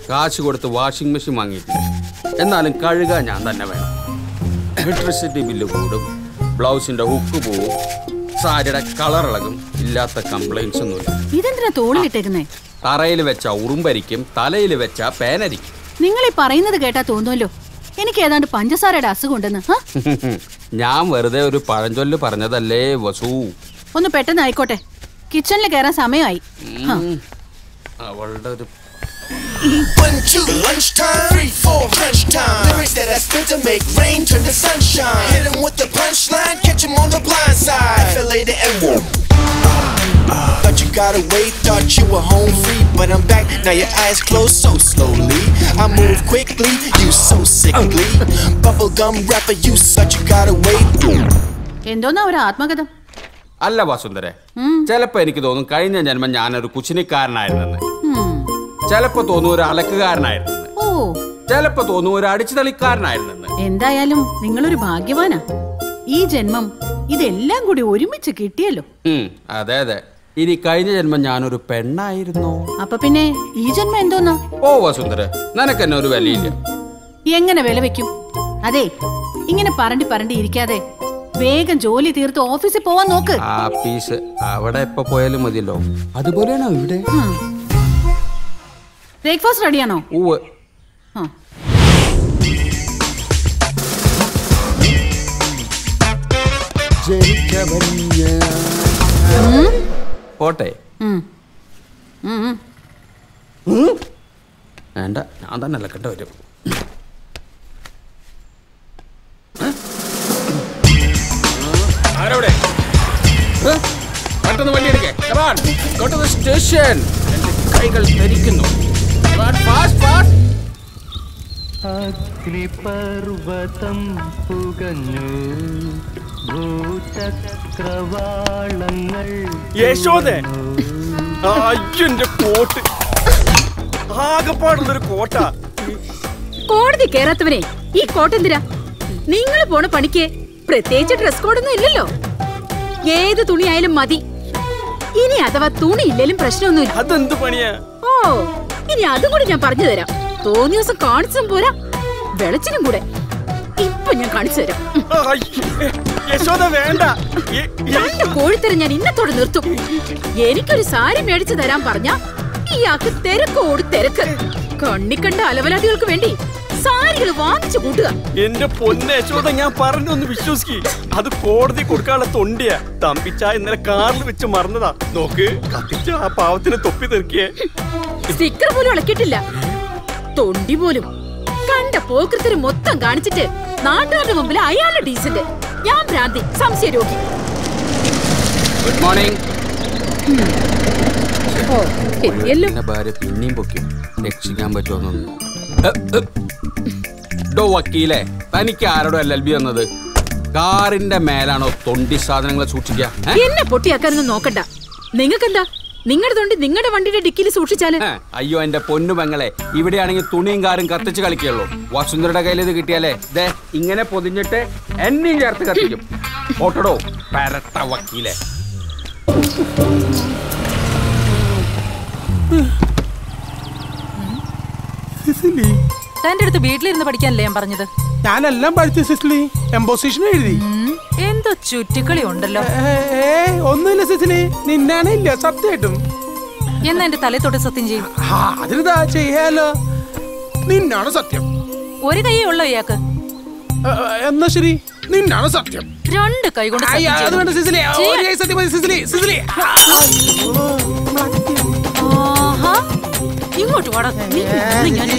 കാശ് കൊടുത്ത് washing machine വാങ്ങിയിട്ടില്ല എന്നാലും കഴുകാൻ ഞാൻ തന്നെ വേണം ഇലക്ട്രിസിറ്റി ബില്ല് കൂടും ബ്ലൗസിന്റെ ഹുക്ക് പോവും സാരിയുടെ കളർ ഇളകും ഇല്ലാത്ത കംപ്ലൈൻസ് ഒന്നുമില്ല ഇതെന്തിനാ തോളിലിട്ടേക്കുന്നേ തറയിൽ വെച്ച ഉറുമ്പരിക്കും തലയിൽ വെച്ച പേനരിക്കും നിങ്ങൾ ഈ പറയുന്നത് കേട്ടാ തോന്നുമല്ലോ എനിക്ക് ഏതാണ്ട് പഞ്ചസാരയുടെ അസുഖം ഉണ്ടെന്ന് ആ? ഞാൻ വെറുതെ ഒരു പഴഞ്ചൊല്ല് പറഞ്ഞതല്ലേ വസു ഒന്ന് പെട്ടെന്ന് ആയിക്കോട്ടെ കിച്ചണിൽ കയറാൻ സമയമായി ആ. അവളുടെ ഒരു One, two, lunchtime. Three, four, lunchtime. Lyrics that I spit to make rain turn to sunshine. Hit 'em with the punchline, catch 'em on the blind side. Feel later and whoop. Thought you got away, thought you were home free, but I'm back. Now your eyes closed so slowly. I move quickly, you so sickly. Bubblegum rapper, you such you got away. എന്തോന്നാ ഒരു ആത്മകഥം അല്ല വസുന്ധരെ ചിലപ്പോ എനിക്ക് തോന്നും കഴിഞ്ഞ ജന്മം ഞാനൊരു കുച്ചിനിക്കാരനായിരുന്നെന്ന് ഉം. ചിലപ്പോ തോന്നും ഒരു അലക്കുകാരനായിരുന്നെന്ന് ഓ ചിലപ്പോ തോന്നും ഒരു അടിച്ചുതളിക്കാരനായിരുന്നെന്ന് എന്തായാലും നിങ്ങളൊരു ഭാഗ്യവാനാ ഈ ജന്മം ഇതെല്ലാം കൂടി ഒരുമിച്ച് കിട്ടിയല്ലോ ഉം, അതെ അതെ ഇനി കഴിഞ്ഞ ജന്മം ഞാനൊരു പെണ്ണായിരുന്നോ അപ്പൊ പിന്നെ ഈ ജന്മം എന്തോന്നാ ഓ വസുന്ധര നിനക്ക് എന്നെ ഒരു വിലയില്ല എങ്ങനെ വില വെക്കും അതെ ഇങ്ങനെ പറണ്ടി പറണ്ടി ഇരിക്കാതെ വേഗം ജോലി തീർത്ത് ഓഫീസിൽ പോവാൻ നോക്ക് ആ പീസ് അവിടെ എപ്പോ പോയാലും മതിയല്ലോ അതുപോലെയാണോ ഇവിടെ ബ്രേക്ക്ഫാസ്റ്റ് റെഡിയാണോ ഉവ് ആ പോട്ടെ ഉം. ഉം, ഉം. വേണ്ട ഞാൻ തന്നെ അലക്കേണ്ട വരും ആരവിടെ ഏ? പെട്ടെന്ന് വണ്ടി എടുക്കേ സ്റ്റേഷൻ എന്റെ കൈകൾ ധരിക്കുന്നു ഫാസ്റ്റ് ഫാസ്റ്റ് അഗ്നിപർവതം പുകഞ്ഞു ഭൂചക്രവാളങ്ങൾ യശോദേ അയ്യന്റെ കോട്ട് ആകെപ്പാടുള്ളൊരു കോട്ട കോടതി കേറാത്തവനെ ഈ കോട്ടെന്തിരാ നിങ്ങൾ പോണ പണിക്ക് പ്രത്യേകിച്ച് ഡ്രസ് കോഡൊന്നും ഇല്ലല്ലോ ഏത് തുണിയായാലും മതി ഇനി അഥവാ തുണി ഇല്ലേലും പ്രശ്നമൊന്നുമില്ല അതെന്ത് പണിയാ ഓ ഇനി അതും കൂടി ഞാൻ പറഞ്ഞു തരാം തോന്നിയ ദിവസം കാണിച്ചും പോരാ വെളച്ചിനും കൂടെ ഇപ്പൊ ഞാൻ കാണിച്ചു തരാം ഉം. അയ്യ, യശോദ വേണ്ട എ- എ- കണ്ട കോഴിത്തരം ഞാൻ ഇന്നത്തോടെ നിർത്തും എനിക്കൊരു സാരി മേടിച്ചു തരാൻ പറഞ്ഞ ഇയാൾക്ക് തിരക്കോട് തിരക്ക് കണ്ണിക്കണ്ട അലവലാദികൾക്ക് വേണ്ടി സാരികൾ വാങ്ങിച്ചു കൂട്ടുക എന്റെ പൊന്ന യശോദ ഞാൻ പറഞ്ഞൊന്ന് വിശ്വസിക്ക് അത് കോടതി കൊടുക്കാനുള്ള തൊണ്ടിയാ തമ്പിച്ച ഇന്നലെ കാറിൽ വെച്ച് മറന്നതാ നോക്ക് കത്തിച്ച ആ പാവത്തിന് തൊപ്പി തെറിക്കേ സ്റ്റിക്കർ പോലും ഇളക്കിയിട്ടില്ല തൊണ്ടി പോലും കണ്ട പോക്കൃത്തിന് മൊത്തം കാണിച്ചിട്ട് നാട്ടുകാരുടെ മുമ്പിൽ അയാളുടെ ഡീസന്റ് ഞാൻ ഭ്രാന്തി സംശയ രോഗി ഗുഡ് മോർണിംഗ് ഓ എത്തിയല്ലോ എന്റെ ഭാര്യ പിന്നെയും പൊക്കും രക്ഷിക്കാൻ പറ്റുമെന്നൊന്നും ഡോ വക്കീലെ തനിക്ക് ആരോടോ എൽ എൽ ബി വന്നത് കാറിന്റെ മേലാണോ തൊണ്ടി സാധനങ്ങൾ സൂക്ഷിക്കുക ഏ? എന്നെ പൊട്ടിയാക്കാനൊന്നും നോക്കണ്ട നിങ്ങൾക്കെന്താ നിങ്ങളുടെ തൊണ്ടി നിങ്ങളുടെ വണ്ടിയുടെ ഡിക്കിയിൽ സൂക്ഷിച്ചാല് ഏ, അയ്യോ എന്റെ പൊന്നു പെങ്ങളെ ഇവിടെയാണെങ്കിൽ തുണിയും കാറും കത്തിച്ച് കളിക്കുള്ളൂ വസുന്ധരയുടെ കയ്യിൽ ഇത് കിട്ടിയാലേ ദേ ഇങ്ങനെ പൊതിഞ്ഞിട്ട് എന്നെയും ചേർത്ത് കത്തിക്കും ഓട്ടടോ പരട്ട വക്കീലെ തന്റെ അടുത്ത് വീട്ടിലിരുന്ന് പഠിക്കാനല്ലേ ഞാൻ പറഞ്ഞത് ഞാനെല്ലാം പഠിച്ചു സിസിലി എംബോസിഷൻ എഴുതി ഉം, എന്തോ ചുറ്റിക്കളി ഉണ്ടല്ലോ ഏ, ഏ ഒന്നുമില്ല സിസിലി നിന്നാണ് ഇല്ല സത്യമായിട്ടും എന്നാ എന്റെ തലയിൽ തൊട്ട് സത്യം ചെയ്യും ആ അതിനിതാ ചെയ്യാലോ നിന്നാണ് സത്യം ഒരു കൈയേ ഉള്ളോ ഇയാൾക്ക് ഏ, എന്നാ ശരി നിന്നാണ് സത്യം രണ്ട് കൈ കൊണ്ട് അയ്യ, സത്യം അത് വേണ്ട സിസിലി ചെയ്തു. ഒരു കൈ സത്യം മതി സിസിലി സിസിലി ആഹാ. ഇങ്ങോട്ട് വാടാ നീ ഇന്ന് ഞാൻ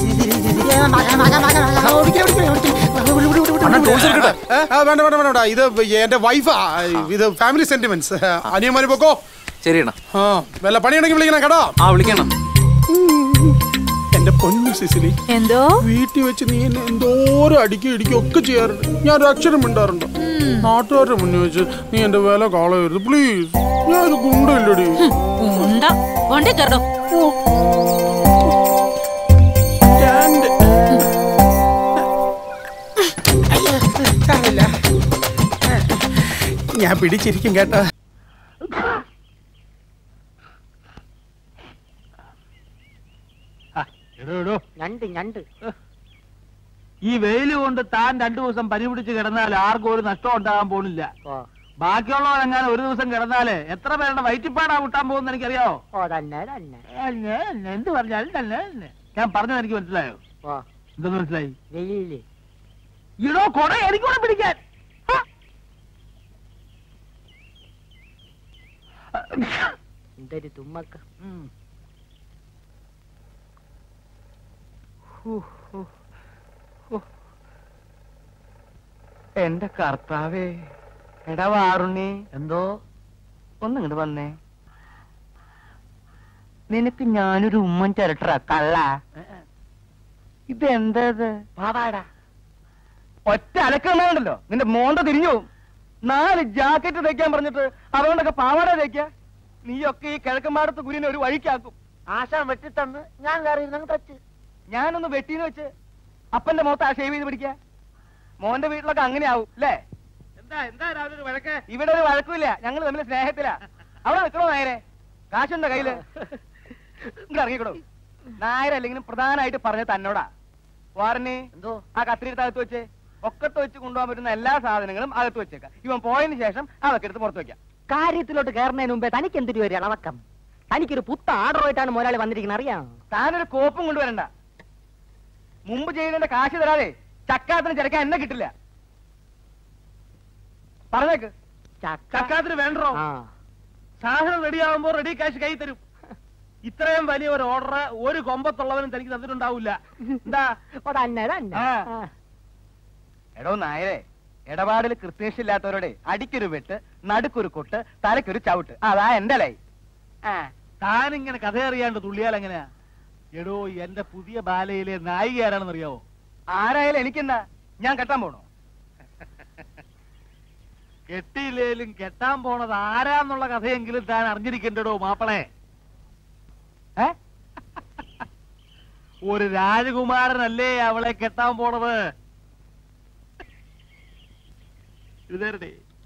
ഏ, ആ, വേണ്ട വേണ്ട വേണ്ട വേണ്ട ഇത് എന്റെ വൈഫാ ഇത് ഫാമിലി സെന്റിമെന്റ്സ് അനിയന്മാര് പോക്കോ ശരിയണ്ണ ആ വല്ല പണിയുണ്ടെങ്കിൽ വിളിക്കണം കേട്ടോ ആ വിളിക്കണം എന്റെ പൊന്നു സിസിലി എന്തോ വീട്ടിൽ വെച്ച് നീ എന്നെ എന്തോരം അടിക്കും ഇടിക്കും ഒക്കെ ചെയ്യാറുണ്ട് ഞാൻ ഒരു അക്ഷരം മിണ്ടാറുണ്ട് നാട്ടുകാരുടെ മുന്നിൽ വെച്ച് നീ എന്റെ വില കളയരുത് പ്ലീസ് ഞാൻ ഒരു ഗുണ്ടല്ലടി ഉണ്ട വണ്ടി കയറോ സ്റ്റാൻഡ്. സാരമില്ല. ഞാൻ പിടിച്ചിരിക്കും കേട്ടോ എടോ എടോ ഞണ്ട് ഞണ്ട് ഈ വെയില് കൊണ്ട് താൻ രണ്ടു ദിവസം പനി പിടിച്ച് കിടന്നാൽ ആർക്കും ഒരു നഷ്ടം ഉണ്ടാകാൻ പോണില്ല ഓ ബാക്കിയുള്ളവരെങ്ങാനും ഒരു ദിവസം കിടന്നാല് എത്ര പേരുടെ വയറ്റിപ്പാടാ വിട്ടാൻ പോകുന്ന എനിക്കറിയാവോ ഓ തന്നെ തന്നെ തന്നെ, തന്നെ, എന്ത് പറഞ്ഞാലും തന്നെ തന്നെ. ഞാൻ പറഞ്ഞത് എനിക്ക് മനസ്സിലായോ ഓ എന്തെന്ന് മനസ്സിലായി വെയില് ഇടോ കൊട എനിക്കൂടെ പിടിക്കാൻ എന്തൊരു തുമ്മക്ക ഉം. ഹൂ, ഹൂ, ഹൂ. എന്റെ കർത്താവേ എടാ വാറുണ്ണി എന്തോ ഒന്നിങ്ങോട്ട് വന്നേ നിനക്ക് ഞാനൊരു ഉമ്മൻ ചിരട്ടറ കള്ള ഇതെന്താ ഇത് പാവാടാ ഒറ്റ അലക്കുന്നുണ്ടല്ലോ നിന്റെ മോണ്ട തിരിഞ്ഞു പോവും. നാല് ജാക്കറ്റ് തയ്ക്കാൻ പറഞ്ഞിട്ട് അതുകൊണ്ടൊക്കെ പാവാട തയ്ക്ക നീയൊക്കെ ഈ കിഴക്കമ്പാടത്ത് കുരിനെ ഒരു വഴിക്കാക്കും ആശാൻ വെട്ടിത്തന്ന് ഞാൻ കയറി തച്ച് ഞാനൊന്ന് വെട്ടിന്ന് വെച്ച് അപ്പന്റെ മുഖത്ത് ആ ഷേവ് ചെയ്ത് പിടിക്ക മോന്റെ വീട്ടിലൊക്കെ അങ്ങനെ ആവും അല്ലേ എന്താ എന്താ രാവിലെ ഒരു വഴക്ക് ഇവിടെ ഒരു വഴക്കുമില്ല ഞങ്ങൾ തമ്മിൽ സ്നേഹത്തിലാ അവിടെ നിൽക്കണോ നായരെ കാശുണ്ടോ കയ്യില് ഇങ്ങോട്ട് ഇറങ്ങിക്കോളൂ നായരല്ലെങ്കിലും പ്രധാനമായിട്ട് പറഞ്ഞ തന്നോടാ വാറിന് എന്തോ ആ കത്തിരിട്ട് അകത്ത് വെച്ച് ഒക്കത്ത് വെച്ച് കൊണ്ടുപോകാൻ പറ്റുന്ന എല്ലാ സാധനങ്ങളും അകത്ത് വെച്ചേക്കാം ഇവൻ പോയതിന് ശേഷം അതൊക്കെ എടുത്ത് പുറത്ത് വെക്കാം കാര്യത്തിലോട്ട് കയറുന്നതിന് മുമ്പേ തനിക്ക് എന്തൊരു ഒരു ഇളവക്കം തനിക്കൊരു പുത്ത ആർഡറുമായിട്ടാണ് മുതലാളി വന്നിരിക്കുന്നത് അറിയാം താനൊരു കോപ്പും കൊണ്ടുവരണ്ട മുമ്പ് ചെയ്തതിന്റെ കാശ് തരാതെ ചക്കാത്തിന് ചിരക്കാൻ എന്നെ കിട്ടില്ല പറഞ്ഞേക്ക് ചക്കാത്തിന് വേണ്ടോ ആ സാധനം റെഡിയാവുമ്പോ റെഡി കാശ് കൈ തരും ഇത്രയും വലിയ ഒരു ഓർഡർ ഒരു കൊമ്പത്തുള്ളവനും തനിക്ക് തന്നിട്ടുണ്ടാവില്ല എന്താ ഓ, തന്നെ തന്നെ ആ. ആ. എടോ നായരെ ഇടപാടിൽ കൃത്യനിഷ്ഠയില്ലാത്തവരോടെ അടിക്കൊരു വെട്ട് നടുക്കൊരു കൊട്ട് തലക്കൊരു ചവിട്ട് അതാ എന്റെ ലൈ ആ താനിങ്ങനെ കഥ അറിയാണ്ട് തുള്ളിയാൽ എങ്ങനെയാ എടോ എന്റെ പുതിയ ബാലയിലെ നായിക ആരാണെന്ന് അറിയാവോ ആരായാലും എനിക്കെന്താ ഞാൻ കെട്ടാൻ പോണോ കെട്ടിയില്ലേലും കെട്ടാൻ പോണത് ആരാന്നുള്ള കഥയെങ്കിലും താൻ അറിഞ്ഞിരിക്കണ്ടടോ മാപ്പിളെ ഏ ഒരു രാജകുമാരനല്ലേ അവളെ കെട്ടാൻ പോണത് ഇതേരടെ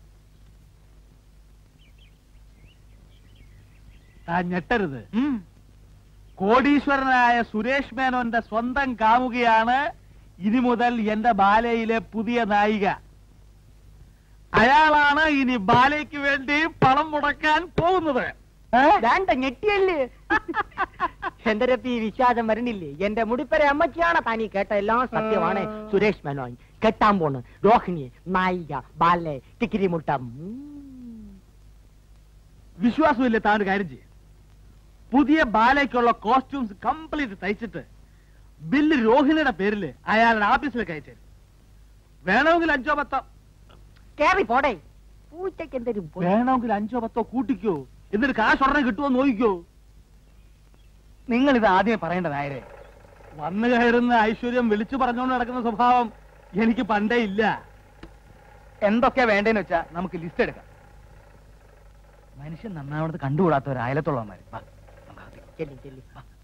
താൻ ഞെട്ടരുത് ഉം. കോടീശ്വരനായ സുരേഷ് മേനോന്റെ സ്വന്തം കാമുകയാണ് ഇനി മുതൽ എന്റെ ബാലയിലെ പുതിയ നായിക അയാളാണ് ഇനി ബാലയ്ക്ക് വേണ്ടി പണം മുടക്കാൻ പോകുന്നത് വേണ്ട ഞെട്ടിയല്ലേ എന്റെ രത്തി ഈ വിശ്വാസം വരണില്ലേ എന്റെ മുടിപ്പര അമ്മച്ചിയാണ് താനീ കേട്ട എല്ലാം സത്യമാണ് സുരേഷ് മേനോൻ കെട്ടാൻ പോണ് രോഹിണി നായിക ബാലെ ടിക്കിരി മുട്ടം വിശ്വാസമില്ല താൻ ഒരു കാര്യം ചെയ്യും പുതിയ ബാലയ്ക്കുള്ള കോസ്റ്റ്യൂംസ് കംപ്ലീറ്റ് തയ്ച്ചിട്ട് ബില്ല് രോഹിണിയുടെ പേരില് അയാളുടെ ഓഫീസിലേക്ക് അയച്ചു വേണമെങ്കിൽ അഞ്ചോ പത്തോ കേറി പോടേ പൂച്ചയ്ക്ക് എന്തൊരു പൊ- വേണമെങ്കിൽ അഞ്ചോ പത്തോ കൂട്ടിക്കോ എന്നിട്ട് കാശ് ഉടനെ കിട്ടുമോ നോക്കിക്കോ നിങ്ങൾ ഇത് ആദ്യമേ പറയേണ്ട നായരെ വന്നു കയറുന്ന ഐശ്വര്യം വിളിച്ചു പറഞ്ഞുകൊണ്ട് നടക്കുന്ന സ്വഭാവം എനിക്ക് പണ്ടേ ഇല്ല എന്തൊക്കെയാ വേണ്ടേന്ന് വെച്ചാ നമുക്ക് ലിസ്റ്റ് എടുക്കാം മനുഷ്യൻ നന്നാവണത് കണ്ടുകൂടാത്തവർ അയലത്തുള്ളവന്മാര് വാ, നമുക്ക് അകത്തേക്ക് ചെല്ലി ചെല്ലി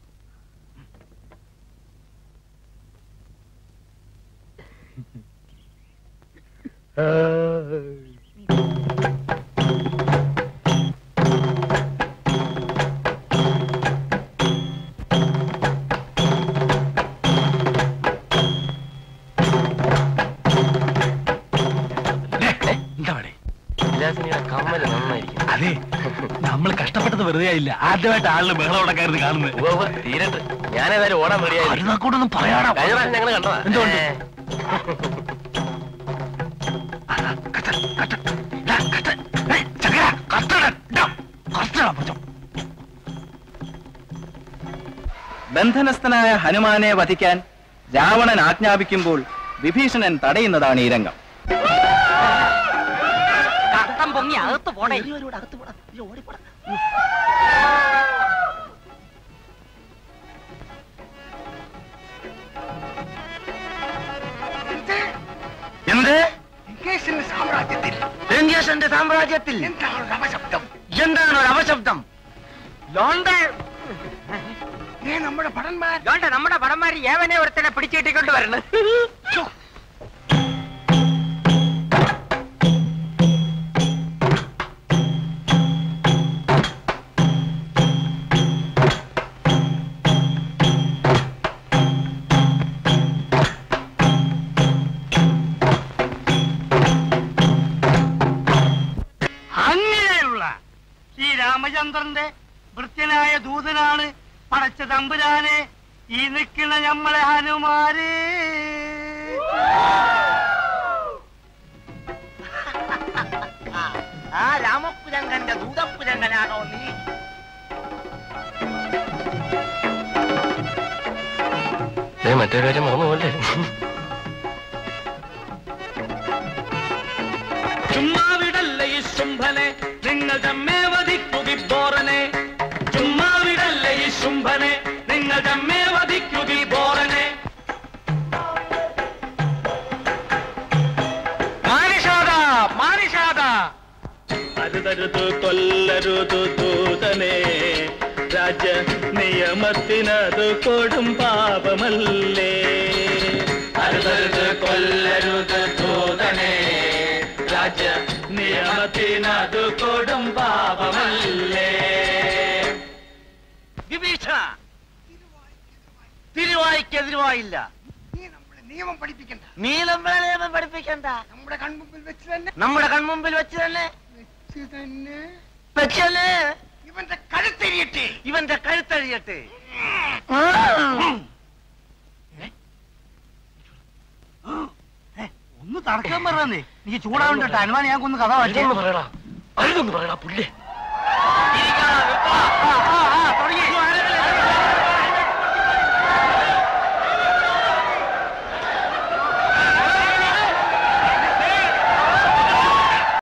കമ്മല് നന്നായിരിക്കും അതെ നമ്മൾ കഷ്ടപ്പെട്ടത് വെറുതെ ആയില്ല ആദ്യമായിട്ട് ആളിന് ബഹളം ഉടക്കായിരുന്നു കാണുന്നത് തീരട്ട് ഞാനേതായാലും ഓടാൻ റെഡിയായി അരുന്നാക്കൂടൊന്നും പറയാടാ കഴിഞ്ഞ പ്രാവശ്യം ഞങ്ങൾ കണ്ടതാ എന്തുകൊണ്ട്? ഏ. ബന്ധനസ്ഥനായ ഹനുമാനെ വധിക്കാൻ രാവണൻ ആജ്ഞാപിക്കുമ്പോൾ വിഭീഷണൻ തടയുന്നതാണ് ഈ രംഗം കഷ്ടം പൊങ്ങി അകത്ത് പോടേ എന്ത് സാമ്രാജ്യത്തിൽ ലങ്കേശന്റെ സാമ്രാജ്യത്തിൽ എന്താണ് ഒരു അപശബ്ദം എന്താണ് ഒരു അപശബ്ദം ലോണ്ട നമ്മുടെ ഭടന്മാർ ലോണ്ട നമ്മുടെ പടന്മാര് ഏവനെ ഒരുത്തനെ പിടിച്ചിട്ടിക്കൊണ്ട് വരണം രാമചന്ദ്രന്റെ വൃത്യനായ ദൂതനാണ് പടച്ച തമ്പുരാനെ ഈ നിൽക്കുന്ന നമ്മളെ ഹനുമാര് ആ രാമപുരങ്കന്റെ ദൂതപുരങ്കനാണോ നീ മറ്റേ കാര്യം മറന്നു പോലെ ചുമ്മാവിടല്ല ഈ ശുംഭനെ നിങ്ങൾ തമ്മേ വധിക്കുകി ബോറനെ ചുമ്മാവിടല്ല ഈ ശുംഭനെ നിങ്ങൾ തമ്മേ വധിക്കുകി ബോറനെ മാനിഷാദ മാനിഷാദ അരുതരുതു കൊല്ലരുതു ദൂതനെ രാജ നിയമത്തിനത് കൊടും പാപമല്ലേ അരുതരുത് കൊല്ലരുത് ദൂതനെ രാജ നിയമത്തിനത് കൊടും പാപമല്ലേ വിഭീഷണ തിരുവായിക്കെതിരുവായില്ല നിയമം പഠിപ്പിക്കണ്ട നീ നമ്മളെ നിയമം പഠിപ്പിക്കണ്ട നമ്മുടെ കൺമുമ്പിൽ വെച്ച് തന്നെ നമ്മുടെ കൺമുമ്പിൽ വെച്ച് തന്നെ വെച്ച് തന്നെ വെച്ചല്ലേ ഇവന്റെ കഴുത്തെരിയട്ടെ ഇവന്റെ കഴുത്തഴിയട്ടെ ഒന്ന് തടക്കാൻ പറഞ്ഞേ നീ ചൂടാവണ്ട അനുമാനം ഞാൻ കൊന്ന് കഥ അരുതൊന്ന് പറയടാ അരുതൊന്ന് പറയടാ പുല്ലേ വായിച്ചു